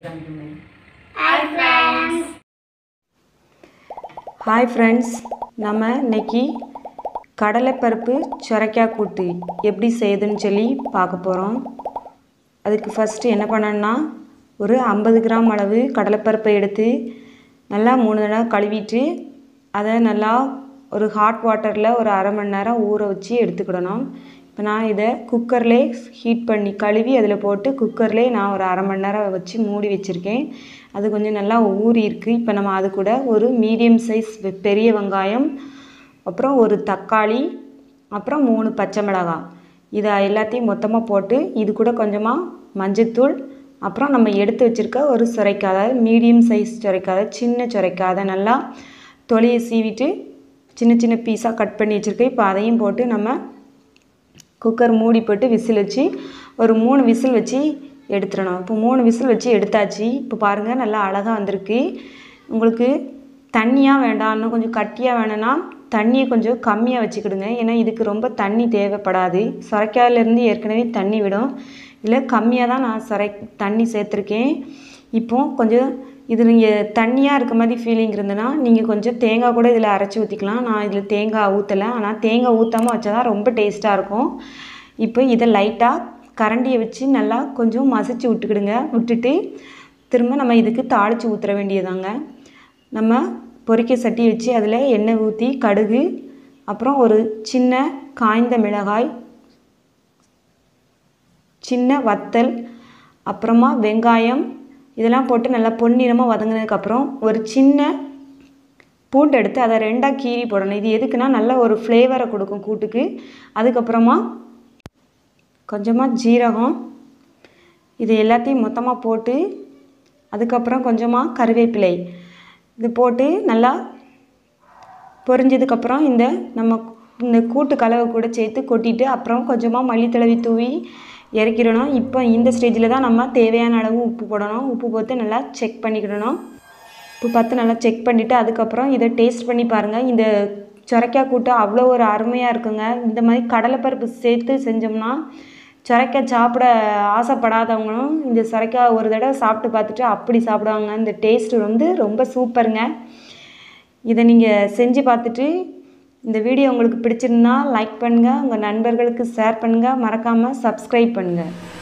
hi friends hi friends நம்ம இன்னைக்கு கடலைப்பருப்பு சுரைக்காய் கூட்டு எப்படி செய்யுதுன்னு சொல்லி பார்க்க போகிறோம் அதுக்கு ஃபஸ்ட்டு என்ன பண்ணணும்னா ஒரு ஐம்பது கிராம் அளவு கடலைப்பருப்பை எடுத்து நல்லா மூணு தடவை கழுவிட்டு அதை நல்லா ஒரு ஹாட் வாட்டரில் ஒரு அரை மணி நேரம் ஊற வச்சு எடுத்துக்கிடணும் இப்போ நான் இதை குக்கர்லே ஹீட் பண்ணி கழுவி அதில் போட்டு குக்கர்லே நான் ஒரு அரை மணி நேரம் வச்சு மூடி வச்சுருக்கேன் அது கொஞ்சம் நல்லா ஊறி இருக்குது இப்போ நம்ம அது கூட ஒரு மீடியம் சைஸ் பெரிய வெங்காயம் அப்புறம் ஒரு தக்காளி அப்புறம் மூணு பச்சை மிளகாய் இதை எல்லாத்தையும் மொத்தமாக போட்டு இது கூட கொஞ்சமாக மஞ்சத்தூள் அப்புறம் நம்ம எடுத்து வச்சுருக்க ஒரு சுரைக்காய் அதாவது மீடியம் சைஸ் சுரைக்காய் அதாவது சின்ன சுரைக்காய் அதை நல்லா தொலியை சீவிட்டு சின்ன சின்ன பீஸாக கட் பண்ணி வச்சுருக்கேன் இப்போ அதையும் போட்டு நம்ம குக்கர் மூடி போட்டு விசில் வச்சு ஒரு மூணு விசில் வச்சு எடுத்துடணும் இப்போ மூணு விசில் வச்சு எடுத்தாச்சு இப்போ பாருங்கள் நல்லா அழகாக வந்திருக்கு உங்களுக்கு தண்ணியாக வேண்டாம் இன்னும் கொஞ்சம் கட்டியாக வேணும்னா தண்ணியை கொஞ்சம் கம்மியாக வச்சுக்கிடுங்க ஏன்னா இதுக்கு ரொம்ப தண்ணி தேவைப்படாது சுரைக்காயிலேருந்து ஏற்கனவே தண்ணி விடும் இல்லை கம்மியாக தான் நான் சுரை தண்ணி சேர்த்துருக்கேன் இப்போ கொஞ்சம் இது நீங்கள் தண்ணியாக இருக்க மாதிரி ஃபீலிங் இருந்ததுன்னா நீங்கள் கொஞ்சம் தேங்காய் கூட இதில் அரைச்சி ஊற்றிக்கலாம் நான் இதில் தேங்காய் ஊற்றலை ஆனால் தேங்காய் ஊற்றாமல் வச்சா தான் ரொம்ப டேஸ்ட்டாக இருக்கும் இப்போ இதை லைட்டாக கரண்டியை வச்சு நல்லா கொஞ்சம் மசிச்சு விட்டுக்கிடுங்க விட்டுட்டு திரும்ப நம்ம இதுக்கு தாளித்து ஊற்றுற வேண்டியதாங்க நம்ம பொரிக்க சட்டி வச்சு அதில் எண்ணெய் ஊற்றி கடுகு அப்புறம் ஒரு சின்ன காய்ந்த மிளகாய் சின்ன வத்தல் அப்புறமா வெங்காயம் இதெல்லாம் போட்டு நல்லா பொன்னிறமாக வதங்கினதுக்கப்புறம் ஒரு சின்ன பூண்டு எடுத்து அதை ரெண்டாக கீறி போடணும் இது எதுக்குன்னா நல்ல ஒரு ஃப்ளேவரை கொடுக்கும் கூட்டுக்கு அதுக்கப்புறமா கொஞ்சமாக ஜீரகம் இது எல்லாத்தையும் மொத்தமாக போட்டு அதுக்கப்புறம் கொஞ்சமாக கருவேப்பிலை இது போட்டு நல்லா பொரிஞ்சதுக்கப்புறம் இந்த நம்ம இந்த கூட்டு கலவை கூட சேர்த்து கொட்டிட்டு அப்புறம் கொஞ்சமாக மல்லித்தழவி தூவி இறக்கிடணும் இப்போ இந்த ஸ்டேஜில் தான் நம்ம தேவையான அளவு உப்பு போடணும் உப்பு போட்டு நல்லா செக் பண்ணிக்கிடணும் உப்பு பார்த்து நல்லா செக் பண்ணிவிட்டு அதுக்கப்புறம் இதை டேஸ்ட் பண்ணி பாருங்கள் இந்த சுரைக்காய் கூட்டு அவ்வளோ ஒரு அருமையாக இருக்குங்க இந்த மாதிரி கடலைப்பருப்பு சேர்த்து செஞ்சோம்னா சுரைக்காய் சாப்பிட ஆசைப்படாதவங்களும் இந்த சுரைக்காய் ஒரு தடவை சாப்பிட்டு பார்த்துட்டு அப்படி சாப்பிடுவாங்க இந்த டேஸ்ட்டு வந்து ரொம்ப சூப்பருங்க இதை நீங்கள் செஞ்சு பார்த்துட்டு இந்த வீடியோ உங்களுக்கு பிடிச்சிருந்தா லைக் பண்ணுங்கள் உங்கள் நண்பர்களுக்கு ஷேர் பண்ணுங்கள் மறக்காமல் சப்ஸ்கிரைப் பண்ணுங்கள்